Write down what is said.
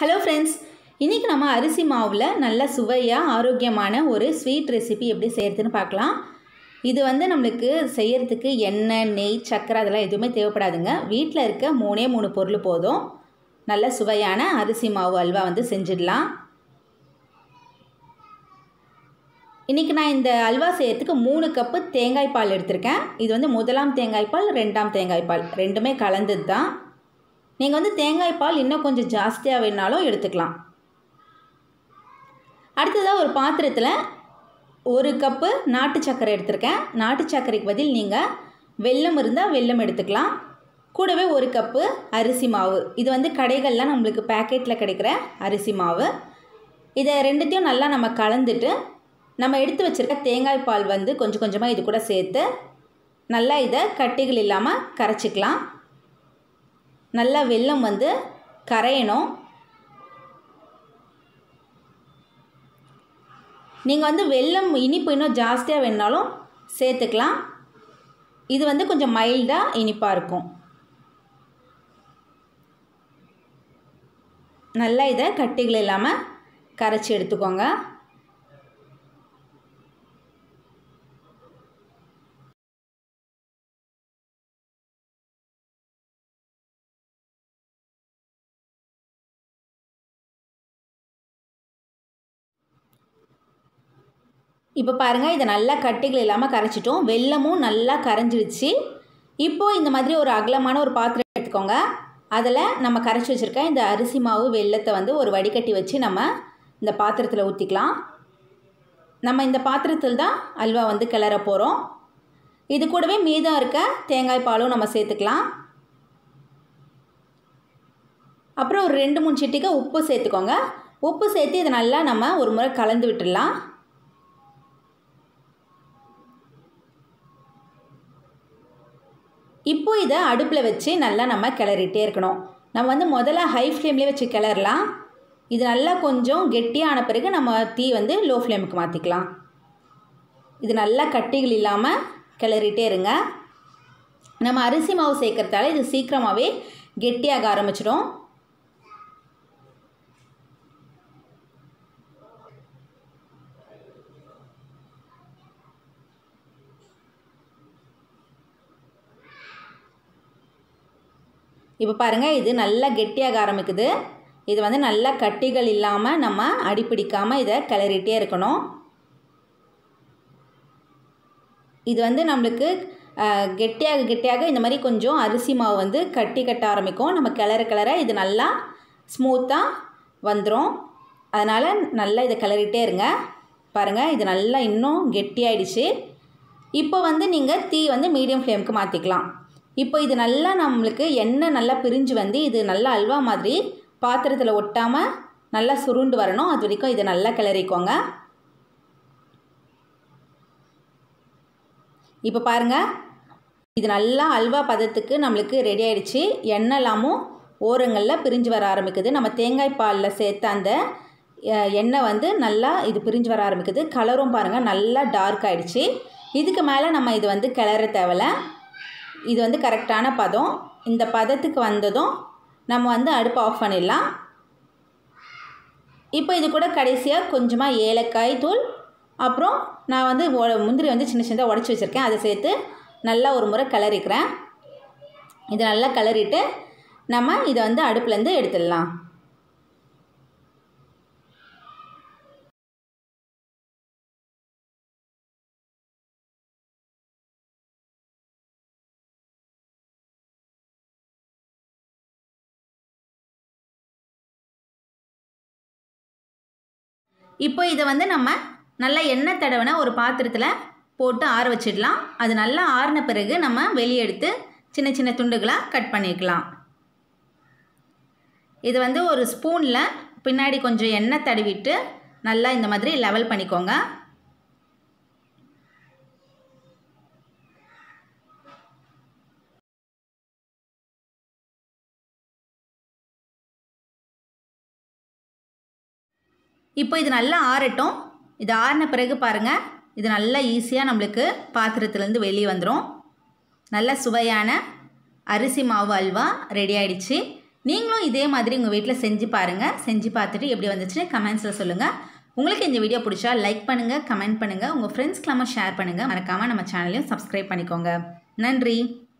hello friends இன்றைக்கி நம்ம அரிசி மாவில் நல்ல சுவையாக ஆரோக்கியமான ஒரு ஸ்வீட் ரெசிபி எப்படி செய்கிறதுன்னு பார்க்கலாம் இது வந்து நம்மளுக்கு செய்யறதுக்கு எண்ணெய் நெய் சர்க்கரை அதெல்லாம் எதுவுமே தேவைப்படாதுங்க வீட்டில் இருக்க மூணே மூணு பொருள் போதும் நல்ல சுவையான அரிசி மாவு அல்வா வந்து செஞ்சிடலாம் இன்றைக்கி நான் இந்த அல்வா செய்யறதுக்கு மூணு கப்பு தேங்காய் பால் எடுத்திருக்கேன் இது வந்து முதலாம் தேங்காய் பால் ரெண்டாம் தேங்காய் பால் ரெண்டுமே கலந்தது தான் நீங்கள் வந்து தேங்காய் பால் இன்னும் கொஞ்சம் ஜாஸ்தியாக வேணாலும் எடுத்துக்கலாம் அடுத்ததாக ஒரு பாத்திரத்தில் ஒரு கப்பு நாட்டு சர்க்கரை எடுத்திருக்கேன் நாட்டு சர்க்கரைக்கு பதில் நீங்கள் வெல்லம் இருந்தால் வெல்லம் எடுத்துக்கலாம் கூடவே ஒரு கப்பு அரிசி மாவு இது வந்து கடைகளில் நம்மளுக்கு பேக்கெட்டில் கிடைக்கிற அரிசி மாவு இதை ரெண்டுத்தையும் நல்லா நம்ம கலந்துட்டு நம்ம எடுத்து வச்சுருக்க தேங்காய் பால் வந்து கொஞ்சம் கொஞ்சமாக இது கூட சேர்த்து நல்லா இதை கட்டிகள் இல்லாமல் கரைச்சிக்கலாம் நல்லா வெல்லம் வந்து கரையணும் நீங்கள் வந்து வெல்லம் இனிப்பு இன்னும் ஜாஸ்தியாக வேணாலும் சேர்த்துக்கலாம் இது வந்து கொஞ்சம் மைல்டாக இனிப்பாக இருக்கும் நல்லா இதை கட்டிகள் இல்லாமல் கரைச்சி எடுத்துக்கோங்க இப்போ பாருங்கள் இதை நல்லா கட்டிகள் இல்லாமல் கரைச்சிட்டோம் வெல்லமும் நல்லா கரைஞ்சிடுச்சு இப்போது இந்த மாதிரி ஒரு அகலமான ஒரு பாத்திரம் எடுத்துக்கோங்க அதில் நம்ம கரைச்சி வச்சுருக்க இந்த அரிசி மாவு வெள்ளத்தை வந்து ஒரு வடிகட்டி வச்சு நம்ம இந்த பாத்திரத்தில் ஊற்றிக்கலாம் நம்ம இந்த பாத்திரத்தில் தான் அல்வா வந்து கிளற போகிறோம் இது கூடவே மீதம் இருக்க தேங்காய் பாலும் நம்ம சேர்த்துக்கலாம் அப்புறம் ஒரு ரெண்டு மூணு சிட்டிக்கு உப்பு சேர்த்துக்கோங்க உப்பு சேர்த்து இதை நல்லா நம்ம ஒரு முறை கலந்து விட்டுடலாம் இப்போ இதை அடுப்பில் வச்சு நல்லா நம்ம கிளறிட்டே இருக்கணும் நம்ம வந்து முதல்ல ஹை ஃப்ளேம்லேயே வச்சு கிளறலாம் இது நல்லா கொஞ்சம் கெட்டியான பிறகு நம்ம தீ வந்து லோ ஃப்ளேமுக்கு மாற்றிக்கலாம் இது நல்லா கட்டிகள் இல்லாமல் கிளறிட்டே இருங்க நம்ம அரிசி மாவு சேர்க்கறதால இது சீக்கிரமாகவே கெட்டியாக ஆரம்பிச்சிடும் இப்போ பாருங்கள் இது நல்லா கெட்டியாக ஆரம்பிக்குது இது வந்து நல்லா கட்டிகள் இல்லாமல் நம்ம அடிப்பிடிக்காமல் இதை கிளறிட்டே இருக்கணும் இது வந்து நம்மளுக்கு கெட்டியாக கெட்டியாக இந்த மாதிரி கொஞ்சம் அரிசி மாவு வந்து கட்டி கட்ட ஆரம்பிக்கும் நம்ம கிளற கிளற இது நல்லா ஸ்மூத்தாக வந்துடும் அதனால் நல்லா இதை கிளறிட்டே இருங்க பாருங்கள் இது நல்லா இன்னும் கெட்டியாயிடுச்சு இப்போ வந்து நீங்கள் தீ வந்து மீடியம் ஃப்ளேமுக்கு மாற்றிக்கலாம் இப்போ இது நல்லா நம்மளுக்கு எண்ணெய் நல்லா பிரிஞ்சு வந்து இது நல்லா அல்வா மாதிரி பாத்திரத்தில் ஒட்டாமல் நல்லா சுருண்டு வரணும் அது வரைக்கும் இதை நல்லா கிளறிக்கோங்க இப்போ பாருங்கள் இது நல்லா அல்வா பதத்துக்கு நம்மளுக்கு ரெடி ஆகிடுச்சு எண்ணெய்லாமும் ஓரங்களில் பிரிஞ்சு வர ஆரம்பிக்குது நம்ம தேங்காய் பாலில் சேர்த்த அந்த எண்ணெய் வந்து நல்லா இது பிரிஞ்சு வர ஆரம்பிக்குது கலரும் பாருங்கள் நல்லா டார்க் ஆகிடுச்சு இதுக்கு மேலே நம்ம இது வந்து கிளற தேவையில்ல இது வந்து கரெக்டான பதம் இந்த பதத்துக்கு வந்ததும் நம்ம வந்து அடுப்பு ஆஃப் பண்ணிடலாம் இப்போ இது கூட கடைசியாக கொஞ்சமாக ஏலக்காய் தூள் அப்புறம் நான் வந்து முந்திரி வந்து சின்ன சின்னதாக உடச்சி வச்சுருக்கேன் அதை சேர்த்து நல்லா ஒரு முறை கிளறிக்கிறேன் இதை நல்லா கிளறிட்டு நம்ம இதை வந்து அடுப்புலேருந்து எடுத்துடலாம் இப்போ இதை வந்து நம்ம நல்லா எண்ணெய் தடவின ஒரு பாத்திரத்தில் போட்டு ஆற வச்சிடலாம் அது நல்லா ஆறின பிறகு நம்ம வெளியே எடுத்து சின்ன சின்ன துண்டுகளாக கட் பண்ணிக்கலாம் இது வந்து ஒரு ஸ்பூனில் பின்னாடி கொஞ்சம் எண்ணெய் தடவிட்டு நல்லா இந்த மாதிரி லெவல் பண்ணிக்கோங்க இப்போ இது நல்லா ஆறட்டும் இது ஆறின பிறகு பாருங்கள் இது நல்லா ஈஸியாக நம்மளுக்கு பாத்திரத்துலேருந்து வெளியே வந்துடும் நல்ல சுவையான அரிசி மாவு அல்வா ரெடி ஆயிடுச்சு நீங்களும் இதே மாதிரி உங்கள் வீட்டில் செஞ்சு பாருங்கள் செஞ்சு பார்த்துட்டு எப்படி வந்துச்சுன்னு கமெண்ட்ஸில் சொல்லுங்கள் உங்களுக்கு இந்த வீடியோ பிடிச்சா லைக் பண்ணுங்கள் கமெண்ட் பண்ணுங்கள் உங்கள் ஃப்ரெண்ட்ஸ்க்கெல்லாமல் ஷேர் பண்ணுங்கள் மறக்காமல் நம்ம சேனலையும் சப்ஸ்கிரைப் பண்ணிக்கோங்க நன்றி